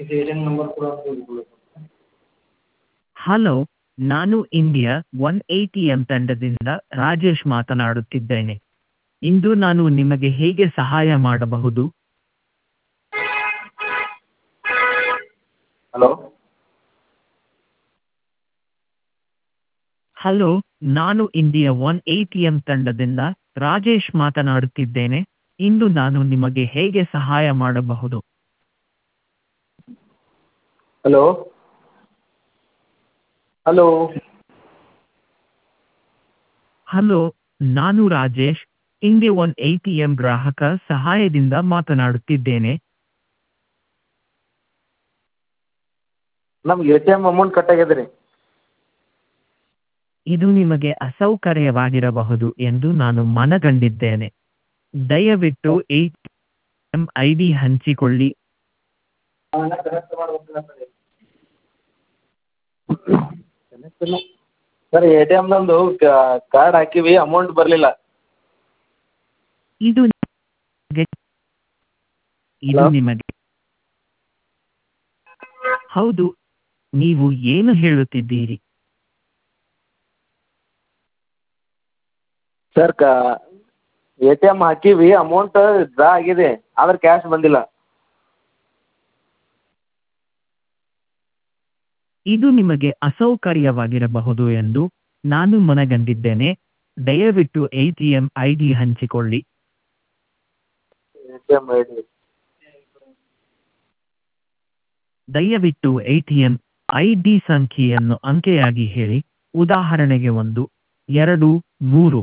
Agent number ಕೂಡ ಕೊಡ್ಬೋದು hello ನಾನು India one A T M ತಂಡದಿಂದ ರಾಜೇಶ್ ಮಾತನಾಡುತ್ತಿದ್ದೇನೆ ಇಂದು ನಾನು ನಿಮಗೆ ಹೇಗೆ ಸಹಾಯ ಮಾಡಬಹುದು ಹಲೋ ಹಲೋ ನಾನು India one A T M ತಂಡದಿಂದ ರಾಜೇಶ್ ಮಾತನಾಡುತ್ತಿದ್ದೇನೆ ಇಂದು ನಾನು ನಿಮಗೆ ಹೇಗೆ ಸಹಾಯ ಮಾಡಬಹುದು ಹಲೋ ಹಲೋ ಹಲೋ ನಾನು Rajesh India one A T M ಗ್ರಾಹಕ ಸಹಾಯದಿಂದ ಮಾತನಾಡುತ್ತಿದ್ದೇನೆ ನಮ್ಗೆ A T M amount cut ಆಗ್ಯದ ರೀ ಇದು ನಿಮಗೆ ಅಸೌಕರ್ಯವಾಗಿರಬಹುದು ಎಂದು ನಾನು ಮನಗಂಡಿದ್ದೇನೆ ದಯವಿಟ್ಟು A T M I D ಹಂಚಿಕೊಳ್ಳಿ ಸರ್ ಎ ಟಿ ಎಮ್ ನಮ್ಮದು ಕಾರ್ಡ್ ಹಾಕೀವಿ ಅಮೌಂಟ್ ಬರಲಿಲ್ಲ ಇದು ನಿಮಗೆ- ಇದು Hello? ನಿಮಗೆ ಹೌದು ನೀವು ಏನು ಹೇಳುತ್ತಿದ್ದೀರಿ ಸರ್ ಕ ಎ ಟಿ ಎಮ್ ಹಾಕೀವಿ ಅಮೌಂಟ್ ಡ್ರಾ ಆಗಿದೆ ಆದ್ರೆ ಕ್ಯಾಶ್ ಬಂದಿಲ್ಲ ಇದು ನಿಮಗೆ ಅಸೌಕರ್ಯವಾಗಿರಬಹುದು ಎಂದು ನಾನು ಮನಗಂಡಿದ್ದೇನೆ ದಯವಿಟ್ಟು A T M I D ಹಂಚಿಕೊಳ್ಳಿ A T M I D ದಯವಿಟ್ಟು A T M I D ಸಂಖ್ಯೆಯನ್ನು ಅಂಕೆಯಾಗಿ ಹೇಳಿ ಉದಾಹರಣೆಗೆ ಒಂದು ಎರಡು ಮೂರು